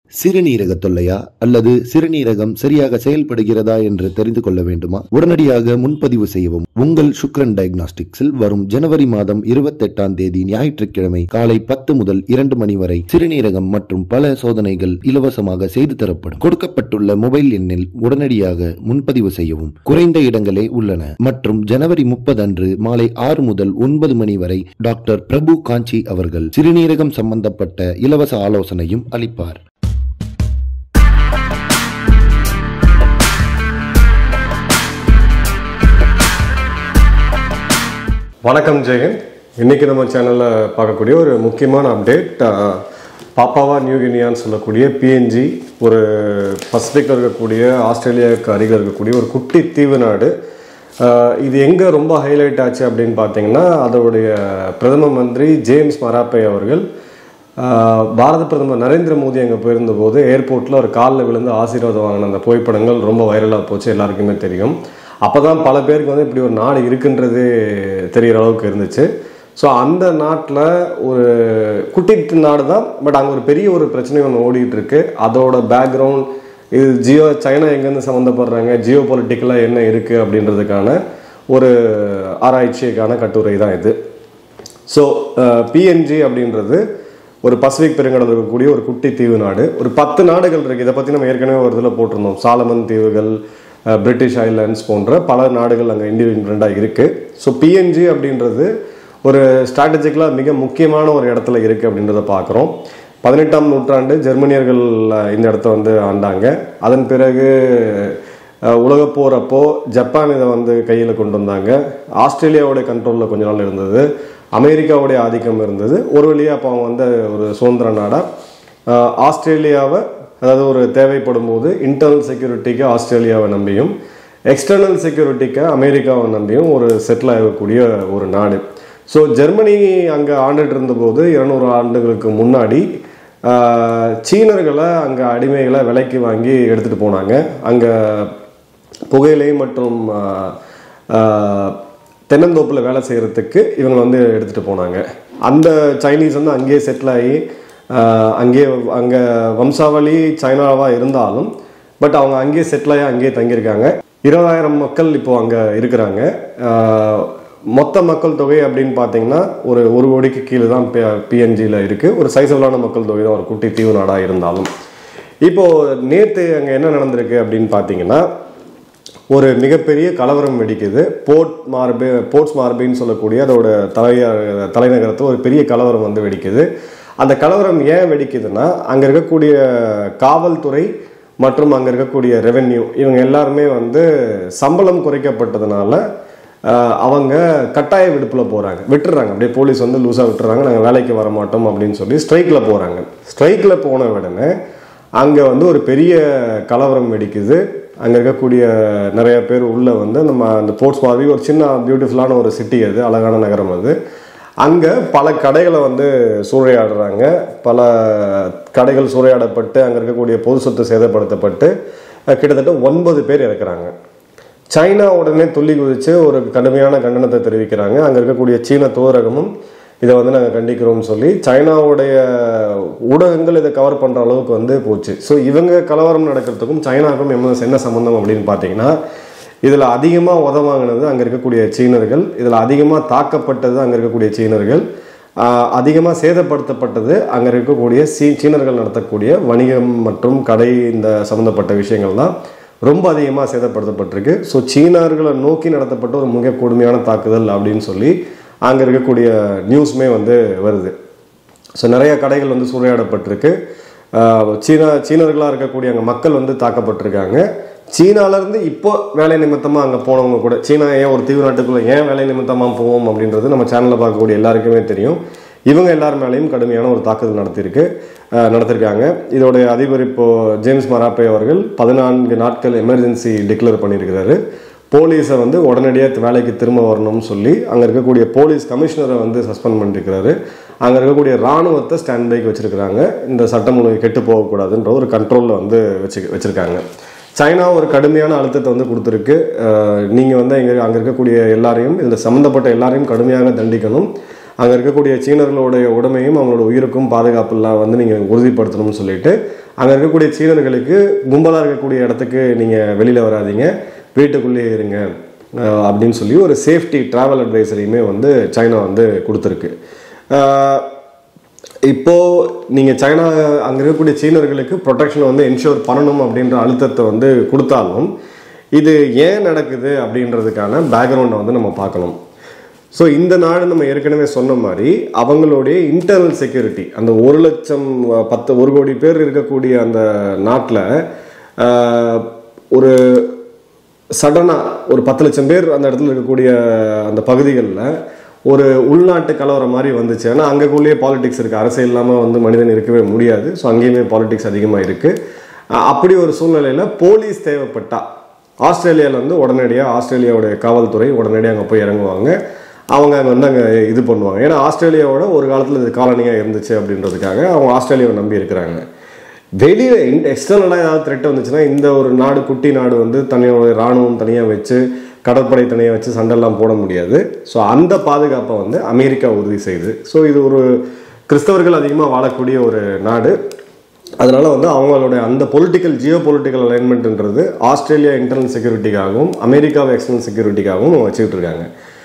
சிறுநீரக தொல்லையா அல்லது சிறுநீரகம் சரியாக செயல்படுகிறதா என்று தெரிந்து கொள்ள வேண்டுமா உடனடியாக முன்பதிவு செய்யவும் உங்கள் சுக்ரன் டயக்னாஸ்டிக்ஸில் வரும் ஜனவரி மாதம் இருபத்தெட்டாம் தேதி ஞாயிற்றுக்கிழமை காலை பத்து முதல் இரண்டு மணி வரை சிறுநீரகம் மற்றும் பல சோதனைகள் இலவசமாக செய்து தரப்படும் கொடுக்கப்பட்டுள்ள மொபைல் எண்ணில் உடனடியாக முன்பதிவு செய்யவும் குறைந்த இடங்களே உள்ளன மற்றும் ஜனவரி முப்பது அன்று மாலை ஆறு முதல் ஒன்பது மணி வரை டாக்டர் பிரபு காஞ்சி அவர்கள் சிறுநீரகம் சம்பந்தப்பட்ட இலவச ஆலோசனையும் அளிப்பார் வணக்கம் ஜெயன் இன்னைக்கு நம்ம சேனலில் பார்க்கக்கூடிய ஒரு முக்கியமான அப்டேட் பாப்பாவா நியூ கினியான்னு சொல்லக்கூடிய பிஎன்ஜி ஒரு பசிபிக்கில் இருக்கக்கூடிய ஆஸ்திரேலியாவுக்கு அருகில் இருக்கக்கூடிய ஒரு குட்டி தீவு நாடு அஹ், இது எங்கே ரொம்ப ஹைலைட் ஆச்சு அப்படின்னு பார்த்தீங்கன்னா அதோடைய பிரதம மந்திரி ஜேம்ஸ் மராப்பே அவர்கள் ஆஹ் பாரத பிரதமர் நரேந்திர மோடி அங்கே போயிருந்தபோது ஏர்போர்ட்டில் ஒரு காலில் விழுந்து ஆசீர்வாதம் வாங்கின அந்த புகைப்படங்கள் ரொம்ப வைரலாக போச்சு எல்லாருக்குமே தெரியும் அப்போ தான் பல பேருக்கு வந்து இப்படி ஒரு நாடு இருக்குன்றது தெரிகிற அளவுக்கு இருந்துச்சு ஸோ அந்த நாட்டில் ஒரு குட்டி நாடு தான் பட் அங்கே ஒரு பெரிய ஒரு பிரச்சனை ஒன்று ஓடிட்டு இருக்கு அதோட பேக்ரவுண்ட் இது ஜியோ சைனா எங்கேருந்து சம்மந்தப்படுறாங்க ஜியோ பொலிட்டிக்கலாக என்ன இருக்குது அப்படின்றதுக்கான ஒரு ஆராய்ச்சிக்கான கட்டுரை தான் இது ஸோ பிஎன்ஜி அப்படின்றது ஒரு பசிபிக் பெருங்கடல் இருக்கக்கூடிய ஒரு குட்டி தீவு நாடு ஒரு பத்து நாடுகள் இருக்குது இதை பற்றி நம்ம ஏற்கனவே ஒரு இதில் போட்டிருந்தோம் சாலமன் தீவுகள் அஹ், பிரிட்டிஷ் ஐலாண்ட்ஸ் போன்ற பல நாடுகள் அங்கே இண்டிபெண்டாக இருக்குது ஸோ பிஎன்ஜி அப்படின்றது ஒரு ஸ்ட்ராட்டஜிக்கலாக மிக முக்கியமான ஒரு இடத்துல இருக்குது அப்படின்றத பார்க்குறோம் பதினெட்டாம் நூற்றாண்டு ஜெர்மனியர்கள் அஹ், இந்த இடத்த வந்து ஆண்டாங்க அதன் பிறகு அஹ் உலகப் போர் அப்போ ஜப்பான் இதை வந்து கையில் கொண்டு வந்தாங்க ஆஸ்திரேலியாவுடைய கண்ட்ரோலில் கொஞ்ச நாள் இருந்தது அமெரிக்காவுடைய ஆதிக்கம் இருந்தது ஒரு வழியாக அப்போ அவங்க வந்து ஒரு சுதந்திர நாடாக ஆஸ்திரேலியாவை அதாவது ஒரு தேவைப்படும் போது இன்டர்னல் செக்யூரிட்டிக்கு ஆஸ்திரேலியாவை நம்பியும் எக்ஸ்டர்னல் செக்யூரிட்டிக்கு அமெரிக்காவை நம்பியும் ஒரு செட்டில் ஆகக்கூடிய ஒரு நாடு ஸோ ஜெர்மனி அங்கே ஆண்டுட்டு இருந்தபோது இருநூறு ஆண்டுகளுக்கு முன்னாடி ஆஹ், சீனர்களை அங்கே அடிமைகளை விலைக்கு வாங்கி எடுத்துகிட்டு போனாங்க அங்கே புகையிலை மற்றும் ஆஹ், ஆஹ், தென்னந்தோப்பில் வேலை செய்கிறதுக்கு இவங்க வந்து எடுத்துகிட்டு போனாங்க அந்த சைனீஸ் வந்து அங்கேயே செட்டில் ஆகி ஆஹ், அங்கேயே அங்கே வம்சாவளி சைனாவாக இருந்தாலும் பட் அவங்க அங்கேயே செட்டில் ஆகி அங்கேயே தங்கியிருக்காங்க இருபதாயிரம் மக்கள் இப்போ அங்கே இருக்கிறாங்க ஆஹ், மொத்த மக்கள் தொகை அப்படின்னு பார்த்தீங்கன்னா ஒரு ஒரு கோடிக்கு கீழே தான் பிஎன்ஜியில் இருக்குது ஒரு சைசபிளான மக்கள் தொகை தான் ஒரு குட்டி தீவு நாடாக இருந்தாலும் இப்போ நேற்று அங்கே என்ன நடந்திருக்கு அப்படின்னு பார்த்தீங்கன்னா ஒரு மிகப்பெரிய கலவரம் வெடிக்குது போர்ட் மார்பே போர்ட்ஸ் மார்பின்னு சொல்லக்கூடிய அதோட தலைய தலைநகரத்தில் ஒரு பெரிய கலவரம் வந்து வெடிக்குது அந்த கலவரம் ஏன் வெடிக்குதுன்னா அங்கே இருக்கக்கூடிய காவல்துறை மற்றும் அங்கே இருக்கக்கூடிய ரெவென்யூ இவங்க எல்லாருமே வந்து சம்பளம் குறைக்கப்பட்டதுனால ஆஹ், அவங்க கட்டாய விடுப்பில் போகிறாங்க விட்டுறாங்க அப்படியே போலீஸ் வந்து லூஸாக விட்டுறாங்க நாங்கள் வேலைக்கு வர மாட்டோம் அப்படின்னு சொல்லி ஸ்ட்ரைக்கில் போகிறாங்க ஸ்ட்ரைக்கில் போன உடனே அங்கே வந்து ஒரு பெரிய கலவரம் வெடிக்குது அங்கே இருக்கக்கூடிய நிறைய பேர் உள்ளே வந்து நம்ம அந்த போர்ட்ஸ் மாதிரி ஒரு சின்ன பியூட்டிஃபுல்லான ஒரு சிட்டி அது அழகான நகரம் அது அங்கே பல கடைகளை வந்து சூறையாடுறாங்க பல கடைகள் சூறையாடப்பட்டு அங்கே இருக்கக்கூடிய பொது சொத்து சேதப்படுத்தப்பட்டு அஹ், கிட்டத்தட்ட ஒன்பது பேர் இறக்குறாங்க சைனா உடனே துள்ளி குதிச்சு ஒரு கடுமையான கண்டனத்தை தெரிவிக்கிறாங்க அங்கே இருக்கக்கூடிய சீன தூதரகமும் இதை வந்து நாங்கள் கண்டிக்கிறோம்னு சொல்லி சைனாவுடைய ஊடகங்கள் இதை கவர் பண்ணுற அளவுக்கு வந்து போச்சு ஸோ இவங்க கலவரம் நடக்கிறதுக்கும் சைனாவுக்கும் என்ன என்ன சம்மந்தம் அப்படின்னு பார்த்தீங்கன்னா இதில் அதிகமாக உதவாங்கினது அங்கே இருக்கக்கூடிய சீனர்கள் இதில் அதிகமாக தாக்கப்பட்டது அங்கே இருக்கக்கூடிய சீனர்கள் அதிகமாக சேதப்படுத்தப்பட்டது அங்கே இருக்கக்கூடிய சீ சீனர்கள் நடத்தக்கூடிய வணிகம் மற்றும் கடை இந்த சம்மந்தப்பட்ட விஷயங்கள் தான் ரொம்ப அதிகமாக சேதப்படுத்தப்பட்டிருக்கு ஸோ சீனர்களை நோக்கி நடத்தப்பட்ட ஒரு மிக கொடுமையான தாக்குதல் அப்படின்னு சொல்லி அங்கே இருக்கக்கூடிய நியூஸுமே வந்து வருது ஸோ நிறைய கடைகள் வந்து சூறையாடப்பட்டிருக்கு ஆஹ் சீனா சீனர்களாக இருக்கக்கூடிய அங்கே மக்கள் வந்து தாக்கப்பட்டிருக்காங்க சீனாலேருந்து இப்போ வேலை நிமித்தமாக அங்கே போனவங்க கூட சீனா ஏன் ஒரு தீவு நாட்டுக்குள்ளே ஏன் வேலை நிமித்தமாக போவோம் அப்படின்றது நம்ம சேனலில் பார்க்கக்கூடிய எல்லாருக்குமே தெரியும் இவங்க எல்லார் மேலேயும் கடுமையான ஒரு தாக்குதல் நடத்தியிருக்கு ஆஹ் நடத்திருக்காங்க இதோடைய அதிபர் இப்போ ஜேம்ஸ் மராப்பே அவர்கள் பதினான்கு நாட்கள் எமர்ஜென்சி டிக்ளேர் பண்ணியிருக்கிறாரு போலீஸை வந்து உடனடியாக வேலைக்கு திரும்ப வரணும்னு சொல்லி அங்கே இருக்கக்கூடிய போலீஸ் கமிஷனரை வந்து சஸ்பெண்ட் பண்ணிருக்கிறாரு அங்கே இருக்கக்கூடிய இராணுவத்தை ஸ்டாண்ட் பைக்கு வச்சிருக்கிறாங்க இந்த சட்டம் ஒழுங்கு கெட்டு போகக்கூடாதுன்ற ஒரு கண்ட்ரோலில் வந்து வச்சு வச்சுருக்காங்க சைனா ஒரு கடுமையான அழுத்தத்தை வந்து கொடுத்துருக்கு நீங்கள் வந்து இங்கே அங்கே இருக்கக்கூடிய எல்லாரையும் இதில் சம்மந்தப்பட்ட எல்லாரையும் கடுமையாக தண்டிக்கணும் அங்கே இருக்கக்கூடிய சீனர்களுடைய உடமையும் அவங்களோட உயிருக்கும் பாதுகாப்புலாம் வந்து நீங்கள் உறுதிப்படுத்தணும்னு சொல்லிட்டு அங்கே இருக்கக்கூடிய சீனர்களுக்கு கும்பலாக இருக்கக்கூடிய இடத்துக்கு நீங்கள் வெளியில் வராதீங்க வீட்டுக்குள்ளேயே இருங்க அஹ் அப்படின்னு சொல்லி ஒரு சேஃப்டி ட்ராவல் அட்வைசரியுமே வந்து சைனா வந்து கொடுத்துருக்கு அஹ் இப்போ நீங்க சைனா அங்க இருக்கக்கூடிய சீனர்களுக்கு ப்ரொடெக்ஷன் வந்து என்ஷூர் பண்ணணும் அப்படின்ற அழுத்தத்தை வந்து கொடுத்தாலும் இது ஏன் நடக்குது அப்படின்றதுக்கான பேக்ரவுண்டை வந்து நம்ம பார்க்கணும் ஸோ இந்த நாடு நம்ம ஏற்கனவே சொன்ன மாதிரி அவங்களுடைய இன்டர்னல் செக்யூரிட்டி அந்த ஒரு லட்சம் அஹ், பத்து ஒரு கோடி பேர் இருக்கக்கூடிய அந்த நாட்டில் ஒரு சடனாக ஒரு பத்து லட்சம் பேர் அந்த இடத்துல இருக்கக்கூடிய அந்த பகுதிகளில் ஒரு உள்நாட்டு கலவரம் மாதிரி வந்துச்சு ஏன்னா அங்கக்குள்ளேயே பாலிடிக்ஸ் இருக்குது அரசியல் இல்லாமல் வந்து மனிதன் இருக்கவே முடியாது ஸோ அங்கேயுமே பாலிடிக்ஸ் அதிகமாக இருக்குது அப்படி ஒரு சூழ்நிலையில் போலீஸ் தேவைப்பட்டா ஆஸ்திரேலியாவில் வந்து உடனடியாக ஆஸ்திரேலியாவுடைய காவல்துறை உடனடியாக அங்கே போய் இறங்குவாங்க அவங்க அங்கே வந்து அங்கே இது பண்ணுவாங்க ஏன்னா ஆஸ்திரேலியாவோட ஒரு காலத்தில் இது காலனியாக இருந்துச்சு அப்படின்றதுக்காக அவங்க ஆஸ்திரேலியாவை நம்பி இருக்கிறாங்க வெளியில் எக்ஸ்டர்னலாக ஏதாவது த்ரெட் வந்துச்சுன்னா இந்த ஒரு நாடு குட்டி நாடு வந்து தனியோட இராணுவம் தனியாக வச்சு கடற்படை தனியாக வச்சு சண்டைலாம் போட முடியாது ஸோ அந்த பாதுகாப்பை வந்து அமெரிக்கா உறுதி செய்யுது ஸோ இது ஒரு கிறிஸ்தவர்கள் அதிகமாக வாழக்கூடிய ஒரு நாடு அதனால வந்து அவங்களுடைய அந்த பொலிட்டிக்கல் ஜியோ பொலிட்டிக்கல் அலைன்மெண்ட்ன்றது ஆஸ்திரேலியா இன்டர்னல் செக்யூரிட்டிக்காகவும் அமெரிக்காவை எக்ஸ்டர்னல் செக்யூரிட்டிக்காகவும் வச்சுக்கிட்டு இருக்காங்க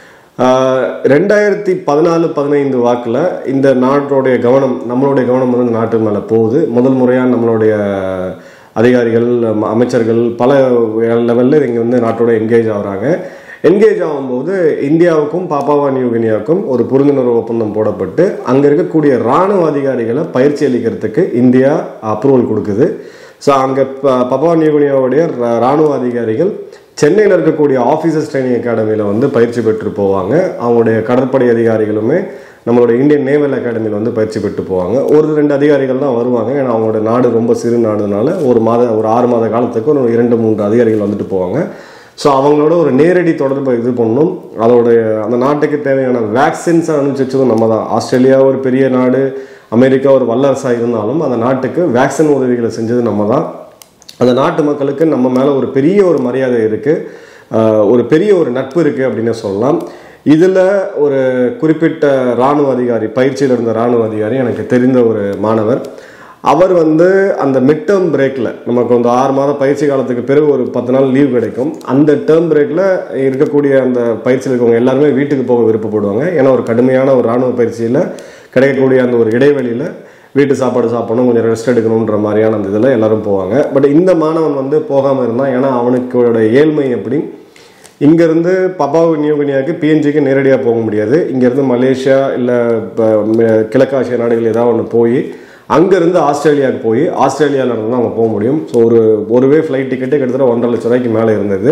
ஆஹ் ரெண்டாயிரத்தி பதினாலு பதினைந்து வாக்கில் இந்த நாட்டோடைய கவனம் நம்மளுடைய கவனம் வந்து இந்த நாட்டு மேலே போகுது முதல் முறையாக நம்மளுடைய அதிகாரிகள் ம- அமைச்சர்கள் பல லெவலில் இங்கே வந்து நாட்டோட என்கேஜ் ஆகுறாங்க என்கேஜ் ஆகும்போது இந்தியாவுக்கும் பாப்பாவா நியூகினியாவுக்கும் ஒரு புரிந்துணர்வு ஒப்பந்தம் போடப்பட்டு அங்கே இருக்கக்கூடிய இராணுவ அதிகாரிகளை பயிற்சி அளிக்கிறதுக்கு இந்தியா அப்ரூவல் கொடுக்குது ஸோ அங்கே பப்பாவா நியூகினியாவுடைய ரா- இராணுவ அதிகாரிகள் சென்னையில் இருக்கக்கூடிய ஆஃபீஸர்ஸ் ட்ரைனிங் அகாடமியில் வந்து பயிற்சி பெற்று போவாங்க அவங்களுடைய கடற்படை அதிகாரிகளுமே நம்மளோட இந்தியன் நேவல் அகாடமியில் வந்து பயிற்சி பெற்று போவாங்க ஒரு ரெண்டு அதிகாரிகள் தான் வருவாங்க ஏன்னா அவங்களோட நாடு ரொம்ப சிறு நாடுனால ஒரு மாத ஒரு ஆறு மாத காலத்துக்கு ஒரு இரண்டு மூன்று அதிகாரிகள் வந்துட்டு போவாங்க ஸோ அவங்களோட ஒரு நேரடி தொடர்பை இது பண்ணணும் அதோடைய அந்த நாட்டுக்கு தேவையான வேக்சின்ஸை அனுப்பிச்சதும் நம்ம தான் ஆஸ்திரேலியா ஒரு பெரிய நாடு அமெரிக்கா ஒரு வல்லரசாக இருந்தாலும் அந்த நாட்டுக்கு வேக்சின் உதவிகளை செஞ்சது நம்ம தான் அந்த நாட்டு மக்களுக்கு நம்ம மேலே ஒரு பெரிய ஒரு மரியாதை இருக்குது ஒரு பெரிய ஒரு நட்பு இருக்குது அப்படின்னு சொல்லலாம் இதில் ஒரு குறிப்பிட்ட இராணுவ அதிகாரி பயிற்சியில் இருந்த இராணுவ அதிகாரி எனக்கு தெரிந்த ஒரு மாணவர் அவர் வந்து அந்த மிட் டேர்ம் பிரேக்கில் நமக்கு வந்து ஆறு மாதம் பயிற்சி காலத்துக்கு பிறகு ஒரு பத்து நாள் லீவ் கிடைக்கும் அந்த டேர்ம் பிரேக்கில் இருக்கக்கூடிய அந்த பயிற்சியில் இருக்கவங்க எல்லாருமே வீட்டுக்கு போக விருப்பப்படுவாங்க ஏன்னா ஒரு கடுமையான ஒரு இராணுவ பயிற்சியில் கிடைக்கக்கூடிய அந்த ஒரு இடைவெளியில் வீட்டு சாப்பாடு சாப்பிடணும் கொஞ்சம் ரெஸ்ட் எடுக்கணுன்ற மாதிரியான அந்த இதில் எல்லாரும் போவாங்க பட் இந்த மாணவன் வந்து போகாமல் இருந்தான் ஏன்னா அவனுக்கோட ஏழ்மை எப்படி இங்கேருந்து பப்பாவு நியூகினியாவுக்கு பிஎன்ஜிக்கு நேரடியாக போக முடியாது இங்கேருந்து மலேசியா இல்லை இப்போ கிழக்காசிய நாடுகள் ஏதாவது ஒன்று போய் அங்கேருந்து ஆஸ்திரேலியாவுக்கு போய் ஆஸ்திரேலியாவில் இருந்து தான் அவங்க போக முடியும் ஸோ ஒரு ஒரு வே ஃப்ளைட் டிக்கெட்டு கிட்டத்தட்ட ஒன்றரை லட்ச ரூபாய்க்கு மேலே இருந்தது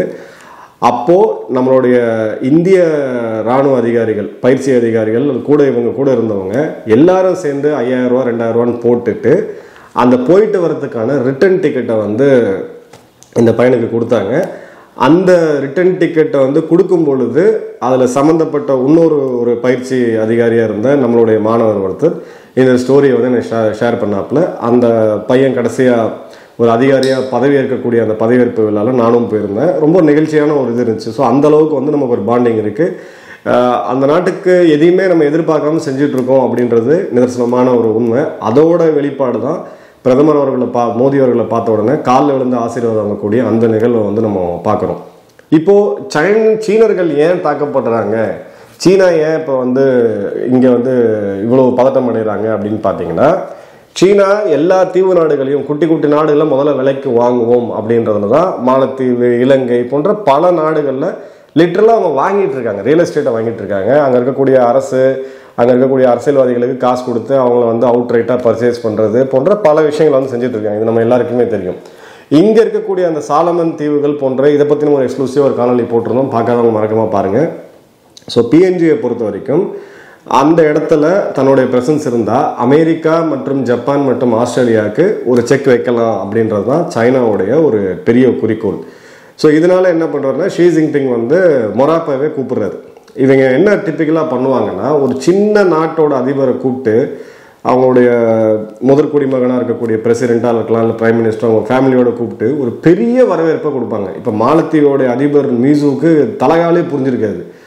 அப்போது நம்மளுடைய இந்திய இராணுவ அதிகாரிகள் பயிற்சி அதிகாரிகள் கூட இவங்க கூட இருந்தவங்க எல்லாரும் சேர்ந்து ஐயாயிரம் ரூபா ரெண்டாயிரம் ரூபான்னு போட்டுட்டு அந்த போயிட்டு வரதுக்கான ரிட்டர்ன் டிக்கெட்டை வந்து இந்த பையனுக்கு கொடுத்தாங்க அந்த ரிட்டர்ன் டிக்கெட்டை வந்து கொடுக்கும் பொழுது அதில் சம்மந்தப்பட்ட இன்னொரு ஒரு பயிற்சி அதிகாரியாக இருந்த நம்மளுடைய மாணவர் ஒருத்தர் இந்த ஸ்டோரியை வந்து எனக்கு ஷேர் ஷேர் பண்ணாப்புல அந்த பையன் கடைசியாக ஒரு அதிகாரியாக பதவி ஏற்கக்கூடிய அந்த பதவியேற்பு விழாவில் நானும் போயிருந்தேன் ரொம்ப நெகிழ்ச்சியான ஒரு இது இருந்துச்சு ஸோ அந்த அளவுக்கு வந்து நமக்கு ஒரு பாண்டிங் இருக்குது அந்த நாட்டுக்கு எதையுமே நம்ம எதிர்பார்க்காம செஞ்சுட்டு இருக்கோம் அப்படின்றது நிதர்சனமான ஒரு உண்மை அதோட வெளிப்பாடு தான் பிரதமர் அவர்களை பா மோடி அவர்களை பார்த்த உடனே காலில் விழுந்து ஆசீர்வாதம் வாங்கக்கூடிய அந்த நிகழ்வை வந்து நம்ம பார்க்குறோம் இப்போ சைன் சீனர்கள் ஏன் தாக்கப்படுறாங்க சீனா ஏன் இப்போ வந்து இங்கே வந்து இவ்வளோ பதட்டம் அடைகிறாங்க அப்படின்னு பார்த்தீங்கன்னா சீனா எல்லா தீவு நாடுகளையும் குட்டி குட்டி நாடுகளை முதல்ல விலைக்கு வாங்குவோம் அப்படின்றதுல தான் மாலத்தீவு இலங்கை போன்ற பல நாடுகளில் லிட்டரலாக அவங்க வாங்கிட்டு இருக்காங்க ரியல் எஸ்டேட்டை வாங்கிட்டு இருக்காங்க அங்கே இருக்கக்கூடிய அரசு அங்கே இருக்கக்கூடிய அரசியல்வாதிகளுக்கு காசு கொடுத்து அவங்கள வந்து அவுட் ரைட்டாக பர்ச்சேஸ் பண்ணுறது போன்ற பல விஷயங்களை வந்து செஞ்சுட்டு இருக்காங்க இது நம்ம எல்லாருக்குமே தெரியும் இங்கே இருக்கக்கூடிய அந்த சாலமன் தீவுகள் போன்ற இதை பற்றின ஒரு எக்ஸ்க்ளூசிவ் ஒரு காணொலி போட்டிருந்தோம் பார்க்காதவங்க மறக்காம பாருங்கள் ஸோ பிஎன்ஜியை பொறுத்த வரைக்கும் அந்த இடத்துல தன்னுடைய பிரசன்ஸ் இருந்தால் அமெரிக்கா மற்றும் ஜப்பான் மற்றும் ஆஸ்திரேலியாவுக்கு ஒரு செக் வைக்கலாம் அப்படின்றது தான் சைனாவுடைய ஒரு பெரிய குறிக்கோள் ஸோ இதனால என்ன பண்ணுறாருன்னா ஷீ ஜின்பிங் வந்து மொராப்பாவே கூப்பிடுறாரு இவங்க என்ன டிப்பிக்கலாக பண்ணுவாங்கன்னா ஒரு சின்ன நாட்டோட அதிபரை கூப்பிட்டு அவங்களுடைய முதற் குடிமகனாக இருக்கக்கூடிய பிரசிடெண்ட்டாக இருக்கலாம் இல்லை பிரைம் மினிஸ்டர் அவங்க ஃபேமிலியோட கூப்பிட்டு ஒரு பெரிய வரவேற்பை கொடுப்பாங்க இப்போ மாலத்தீவோடைய அதிபர் மீசுவுக்கு தலகாலே புரிஞ்சிருக்காது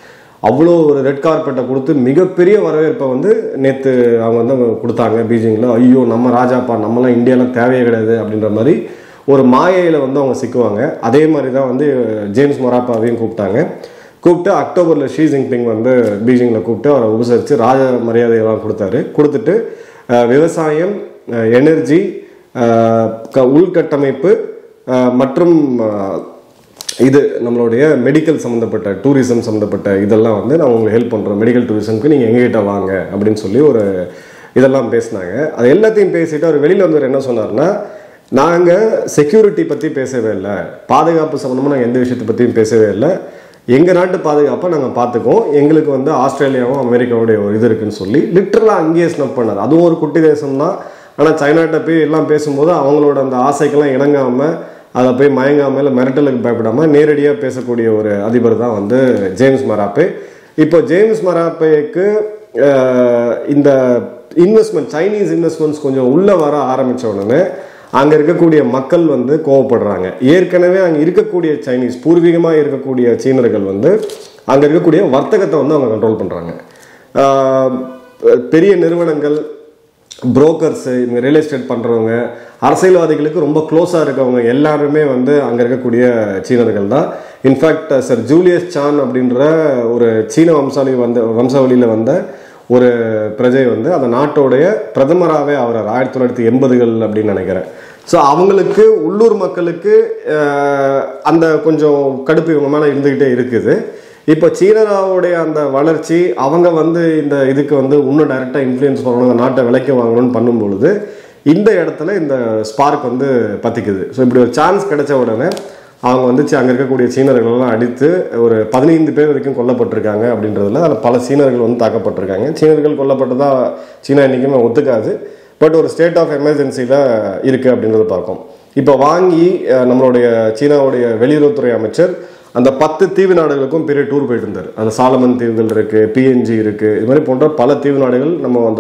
அவ்வளோ ஒரு ரெட் கார்பெட்டை கொடுத்து மிகப்பெரிய வரவேற்பை வந்து நேற்று அவங்க வந்து அங்க கொடுத்தாங்க பீஜிங்கில் ஐயோ நம்ம ராஜாப்பா நம்மலாம் இந்தியாலாம் தேவையே கிடையாது அப்படின்ற மாதிரி ஒரு மாயையில் வந்து அவங்க சிக்குவாங்க அதே மாதிரி தான் வந்து ஜேம்ஸ் மொராப்பாவையும் கூப்பிட்டாங்க கூப்பிட்டு அக்டோபரில் ஷீ ஜின்பிங் வந்து பீஜிங்கில் கூப்பிட்டு அவரை உபசரித்து ராஜ மரியாதையெல்லாம் கொடுத்தாரு கொடுத்துட்டு அஹ், விவசாயம் எனர்ஜி உள்கட்டமைப்பு அஹ், மற்றும் அஹ், இது நம்மளுடைய மெடிக்கல் சம்மந்தப்பட்ட டூரிசம் சம்மந்தப்பட்ட இதெல்லாம் வந்து நான் உங்களுக்கு ஹெல்ப் பண்ணுறோம் மெடிக்கல் டூரிசம்க்கு நீங்கள் எங்ககிட்ட வாங்க அப்படின்னு சொல்லி ஒரு இதெல்லாம் பேசினாங்க அது எல்லாத்தையும் பேசிட்டு அவர் வெளியில் வந்து என்ன சொன்னார்னா நாங்கள் செக்யூரிட்டி பற்றி பேசவே இல்லை பாதுகாப்பு சம்மந்தமாக நாங்கள் எந்த விஷயத்தை பற்றியும் பேசவே இல்லை எங்கள் நாட்டு பாதுகாப்பை நாங்கள் பார்த்துக்கோம் எங்களுக்கு வந்து ஆஸ்திரேலியாவும் அமெரிக்காவுடைய ஒரு இது இருக்குன்னு சொல்லி லிட்டரலாக அங்கேயே ஸ்னப் பண்ணார் அதுவும் ஒரு குட்டி தேசம் தான் ஆனால் சைனாட்ட போய் எல்லாம் பேசும்போது அவங்களோட அந்த ஆசைக்கெல்லாம் இணங்காமல் அதை போய் மயங்காமல் இல்லை மிரட்டலுக்கு பயப்படாமல் நேரடியாக பேசக்கூடிய ஒரு அதிபர் தான் வந்து ஜேம்ஸ் மராப்பே இப்போ ஜேம்ஸ் மராப்பேக்கு அஹ், இந்த இன்வெஸ்ட்மெண்ட் சைனீஸ் இன்வெஸ்ட்மெண்ட்ஸ் கொஞ்சம் உள்ளே வர ஆரம்பித்த உடனே அங்கே இருக்கக்கூடிய மக்கள் வந்து கோவப்படுறாங்க ஏற்கனவே அங்கே இருக்கக்கூடிய சைனீஸ் பூர்வீகமாக இருக்கக்கூடிய சீனர்கள் வந்து அங்கே இருக்கக்கூடிய வர்த்தகத்தை வந்து அவங்க கண்ட்ரோல் பண்ணுறாங்க பெரிய நிறுவனங்கள் புரோக்கர்ஸு இவங்க ரியல் எஸ்டேட் பண்ணுறவங்க அரசியல்வாதிகளுக்கு ரொம்ப க்ளோஸாக இருக்கவங்க எல்லாருமே வந்து அங்கே இருக்கக்கூடிய சீனர்கள் தான் இன்ஃபேக்ட் சார் ஜூலியஸ் சான் அப்படின்ற ஒரு சீன வம்சாவளி வந்த வம்சாவளியில் வந்த ஒரு பிரஜை வந்து அந்த நாட்டோடைய பிரதமராகவே ஆகிறார் ஆயிரத்தி தொள்ளாயிரத்தி எண்பதுகள் அப்படின்னு நினைக்கிறேன் ஸோ அவங்களுக்கு உள்ளூர் மக்களுக்கு அஹ், அந்த கொஞ்சம் கடுப்பு இவங்க மேலே இருந்துக்கிட்டே இருக்குது இப்போ சீனாவுடைய அந்த வளர்ச்சி அவங்க வந்து இந்த இதுக்கு வந்து இன்னும் டைரெக்டாக இன்ஃப்ளூயன்ஸ் பண்ணணும் அந்த நாட்டை விலைக்கு வாங்கணும்னு பண்ணும் பொழுது இந்த இடத்துல இந்த ஸ்பார்க் வந்து பற்றிக்குது ஸோ இப்படி ஒரு சான்ஸ் கிடைச்ச உடனே அவங்க வந்து சி- அங்க இருக்கக்கூடிய சீனர்கள் எல்லாம் அடித்து ஒரு பதினைந்து பேர் வரைக்கும் கொல்லப்பட்டிருக்காங்க அப்படின்றதுல அதில் பல சீனர்கள் வந்து தாக்கப்பட்டிருக்காங்க சீனர்கள் கொல்லப்பட்டதா சீனா என்றைக்குமே ஒத்துக்காது பட் ஒரு ஸ்டேட் ஆஃப் எமர்ஜென்சியில் இருக்குது அப்படின்றத பார்க்கும் இப்போ வாங்கி அஹ், நம்மளுடைய சீனாவுடைய வெளியுறவுத்துறை அமைச்சர் அந்த பத்து தீவு நாடுகளுக்கும் பெரிய டூர் போயிட்டு இருந்தார் அந்த சாலமன் தீவுகள் இருக்கு பிஎன்ஜி இருக்கு இது மாதிரி போன்ற பல தீவு நாடுகள் நம்ம அந்த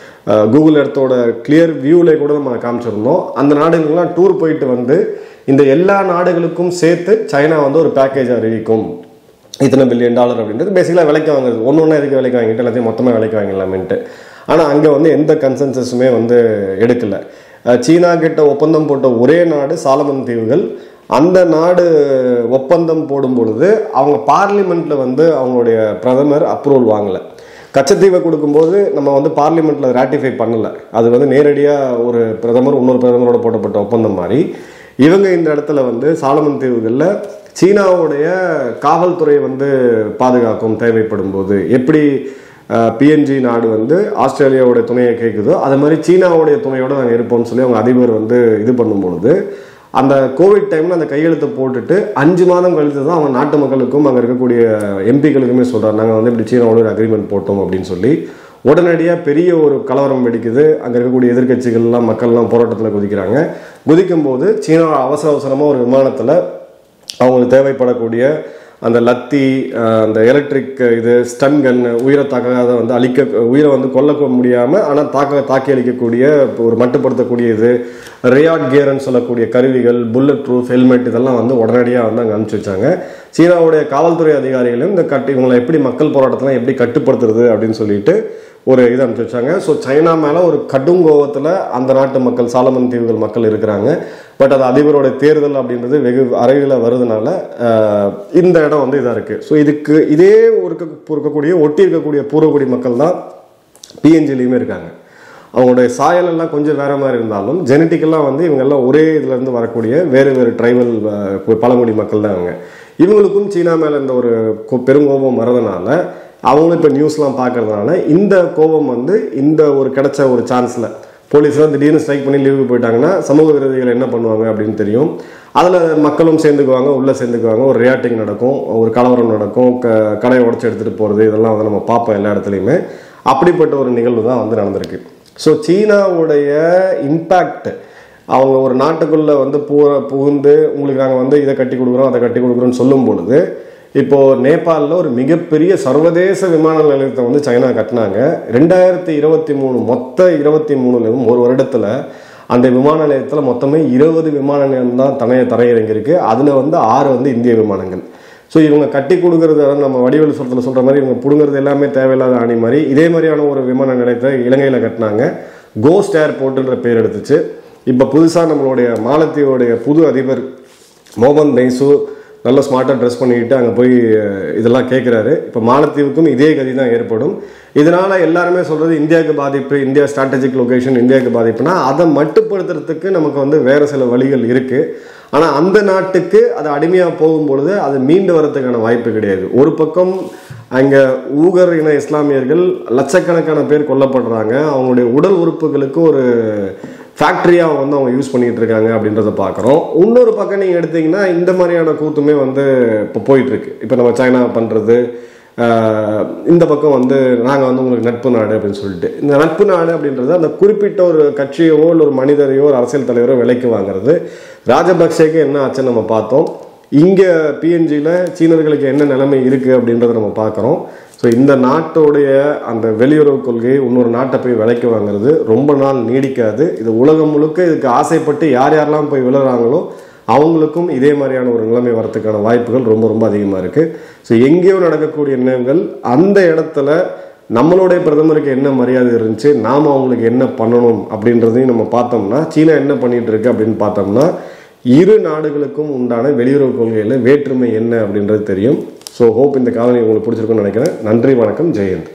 கூகுள் எர்த்தோட கிளியர் வியூவில் கூட நம்ம காமிச்சிருந்தோம் அந்த நாடுகள்லாம் டூர் போயிட்டு வந்து இந்த எல்லா நாடுகளுக்கும் சேர்த்து சைனா வந்து ஒரு பேக்கேஜ் அறிவிக்கும் இத்தனை பில்லியன் டாலர் அப்படின்றது பேசிக்கலாக விலைக்கு வாங்குறது ஒன்று ஒன்றா எதுக்கு விலைக்கு வாங்கிட்டு எல்லாத்தையும் மொத்தமாக விலைக்கு வாங்கிடலாமேன்ட்டு ஆனால் அங்கே வந்து எந்த கன்சென்சஸுமே வந்து எடுக்கலை அஹ் சீனா கிட்ட ஒப்பந்தம் போட்ட ஒரே நாடு சாலமன் தீவுகள் அந்த நாடு ஒப்பந்தம் போடும் பொழுது அவங்க பார்லிமெண்ட்ல வந்து அவங்களுடைய பிரதமர் அப்ரூவல் வாங்கலை கச்சத்தீவை கொடுக்கும்போது நம்ம வந்து பார்லிமெண்ட்ல ராட்டிஃபை பண்ணல அது வந்து நேரடியாக ஒரு பிரதமர் இன்னொரு பிரதமரோட போட்டப்பட்ட ஒப்பந்தம் மாதிரி இவங்க இந்த இடத்துல வந்து சாலமன் தீவுகளில் சீனாவுடைய காவல்துறை வந்து பாதுகாக்கும் தேவைப்படும் போது எப்படி பிஎன்ஜி நாடு வந்து ஆஸ்திரேலியாவுடைய துணையை கேட்குதோ அது மாதிரி சீனாவுடைய துணையோட நாங்கள் இருப்போம்னு சொல்லி அவங்க அதிபர் வந்து இது பண்ணும்பொழுது அந்த கோவிட் டைமில் அந்த கையெழுத்தை போட்டுட்டு அஞ்சு மாதம் கழித்து தான் அவங்க நாட்டு மக்களுக்கும் அங்கே இருக்கக்கூடிய எம்பிக்களுக்குமே சொல்கிறார் நாங்கள் வந்து இப்படி சீனாவோட ஒரு அக்ரிமெண்ட் போட்டோம் அப்படின்னு சொல்லி உடனடியாக பெரிய ஒரு கலவரம் வெடிக்குது அங்கே இருக்கக்கூடிய எதிர்க்கட்சிகள்லாம் மக்கள்லாம் போராட்டத்தில் குதிக்கிறாங்க குதிக்கும் போது சீனா அவசர அவசரமாக ஒரு விமானத்தில் அவங்களுக்கு தேவைப்படக்கூடிய அந்த லத்தி அஹ், அந்த எலக்ட்ரிக் இது ஸ்டன் கன் உயிரை தாக்காத வந்து அழிக்க உயிரை வந்து கொல்ல முடியாமல் ஆனால் தாக்க தாக்கி அழிக்கக்கூடிய ஒரு மட்டுப்படுத்தக்கூடிய இது ரேயாட் கியர்னு சொல்லக்கூடிய கருவிகள் புல்லட் ப்ரூஃப் ஹெல்மெட் இதெல்லாம் வந்து உடனடியாக வந்து அங்கே அனுப்பிச்சி வச்சாங்க சீனாவுடைய காவல்துறை அதிகாரிகளும் இந்த கட்டு இவங்களை எப்படி மக்கள் போராட்டத்தெல்லாம் எப்படி கட்டுப்படுத்துறது அப்படின்னு சொல்லிட்டு ஒரு இது அனுப்பிச்சு வச்சாங்க ஸோ சைனா மேலே ஒரு கடும் கோவத்தில் அந்த நாட்டு மக்கள் சாலமன் தீவுகள் மக்கள் இருக்கிறாங்க பட் அது அதிபரோட தேர்தல் அப்படின்றது வெகு அருகில் வருதுனால ஆஹ், இந்த இடம் வந்து இதாக இருக்குது ஸோ இதுக்கு இதே இருக்க இருக்கக்கூடிய ஒட்டி இருக்கக்கூடிய பூர்வக்குடி மக்கள் தான் பிஎன்ஜிலையுமே இருக்காங்க அவங்களுடைய சாயல் எல்லாம் கொஞ்சம் வேற மாதிரி இருந்தாலும் ஜெனட்டிக்கெல்லாம் வந்து இவங்கெல்லாம் ஒரே இதுல இருந்து வரக்கூடிய வேறு வேறு ட்ரைபல் பழங்குடி மக்கள் தான் அவங்க இவங்களுக்கும் சீனா மேல இந்த ஒரு கொ- பெருங்கோபம் வரதுனால அவங்களும் இப்போ நியூஸ்லாம் பார்க்கறதுனால இந்த கோபம் வந்து இந்த ஒரு கிடைச்ச ஒரு சான்ஸில் போலீஸ்லாம் திடீர்னு ஸ்ட்ரைக் பண்ணி லீவுக்கு போயிட்டாங்கன்னா சமூக விரோதிகள் என்ன பண்ணுவாங்க அப்படின்னு தெரியும் அதில் மக்களும் சேர்ந்துக்குவாங்க உள்ளே சேர்ந்துக்குவாங்க ஒரு ரியாக்டிங் நடக்கும் ஒரு கலவரம் நடக்கும் க கடையை உடச்சி எடுத்துகிட்டு போகிறது இதெல்லாம் வந்து நம்ம பார்ப்போம் எல்லா இடத்துலையுமே அப்படிப்பட்ட ஒரு நிகழ்வு தான் வந்து நடந்திருக்கு ஸோ சீனாவுடைய இம்பேக்ட் அவங்க ஒரு நாட்டுக்குள்ளே வந்து பூ புகுந்து உங்களுக்கு நாங்கள் வந்து இதை கட்டி கொடுக்குறோம் அதை கட்டி கொடுக்குறோம்னு சொல்லும் பொழுது இப்போ நேபாளில் ஒரு மிகப்பெரிய சர்வதேச விமான நிலையத்தை வந்து சைனா கட்டினாங்க ரெண்டாயிரத்தி இருபத்தி மூணு மொத்த இருபத்தி மூணுலையும் ஒரு வருடத்தில் அந்த விமான நிலையத்தில் மொத்தமே இருபது விமான நிலையம் தான் தனைய தரையிறங்கியிருக்கு அதில் வந்து ஆறு வந்து இந்திய விமானங்கள் ஸோ இவங்க கட்டி கொடுக்கறது அதாவது நம்ம வடிவேல் சொல்றதுல சொல்ற மாதிரி இவங்க பிடுங்கிறது எல்லாமே தேவையில்லாத ஆணி மாதிரி இதே மாதிரியான ஒரு விமான நிலையத்தை இலங்கையில் கட்டினாங்க கோஸ்ட் ஏர்போர்ட்டுன்ற பேர் எடுத்துச்சு இப்போ புதுசாக நம்மளுடைய மாலத்தீவுடைய புது அதிபர் மோகன் நைசு நல்ல ஸ்மார்ட்டாக ட்ரெஸ் பண்ணிக்கிட்டு அங்கே போய் அஹ், இதெல்லாம் கேட்குறாரு இப்போ மாலத்தீவுக்கும் இதே கதி தான் ஏற்படும் இதனால எல்லாருமே சொல்றது இந்தியாவுக்கு பாதிப்பு இந்தியா ஸ்ட்ராட்டஜிக் லொகேஷன் இந்தியாவுக்கு பாதிப்புனா அதை மட்டுப்படுத்துறதுக்கு நமக்கு வந்து வேற சில வழிகள் இருக்கு ஆனால் அந்த நாட்டுக்கு அது அடிமையாக போகும்பொழுது அது மீண்டு வரதுக்கான வாய்ப்பு கிடையாது ஒரு பக்கம் அங்கே ஊகர் இன இஸ்லாமியர்கள் லட்சக்கணக்கான பேர் கொல்லப்படுறாங்க அவங்களுடைய உடல் உறுப்புகளுக்கு ஒரு ஃபேக்ட்ரியாக வந்து அவங்க யூஸ் பண்ணிட்டு இருக்காங்க அப்படின்றத பார்க்குறோம் இன்னொரு பக்கம் நீங்கள் எடுத்தீங்கன்னா இந்த மாதிரியான கூத்துமே வந்து இப்போ போயிட்டு இருக்கு இப்போ நம்ம சைனா பண்ணுறது இந்த பக்கம் வந்து நாங்கள் வந்து உங்களுக்கு நட்பு நாடு அப்படின்னு சொல்லிட்டு இந்த நட்பு நாடு அப்படின்றது அந்த குறிப்பிட்ட ஒரு கட்சியவோ இல்லை ஒரு மனிதரையோ ஒரு அரசியல் தலைவரோ விலைக்கு வாங்குறது ராஜபக்சேக்கு என்ன ஆச்சுன்னு நம்ம பார்த்தோம் இங்கே பிஎன்ஜியில் சீனர்களுக்கு என்ன நிலைமை இருக்குது அப்படின்றத நம்ம பார்க்குறோம் ஸோ இந்த நாட்டோடைய அந்த வெளியுறவு கொள்கையை இன்னொரு நாட்டை போய் விலைக்கு வாங்குறது ரொம்ப நாள் நீடிக்காது இது உலகம் முழுக்க இதுக்கு ஆசைப்பட்டு யார் யாரெல்லாம் போய் விழுறாங்களோ அவங்களுக்கும் இதே மாதிரியான ஒரு நிலைமை வரதுக்கான வாய்ப்புகள் ரொம்ப ரொம்ப அதிகமாக இருக்குது ஸோ எங்கேயோ நடக்கக்கூடிய நினைவுகள் அந்த இடத்துல நம்மளுடைய பிரதமருக்கு என்ன மரியாதை இருந்துச்சு நாம் அவங்களுக்கு என்ன பண்ணணும் அப்படின்றதையும் நம்ம பார்த்தோம்னா சீனா என்ன பண்ணிட்டு இருக்கு அப்படின்னு பார்த்தோம்னா இரு நாடுகளுக்கும் உண்டான வெளியுறவு கொள்கையில் வேற்றுமை என்ன அப்படின்றது தெரியும் ஸோ ஹோப் இந்த காலனி உங்களுக்கு பிடிச்சிருக்கும்னு நினைக்கிறேன் நன்றி வணக்கம் ஜெயந்த்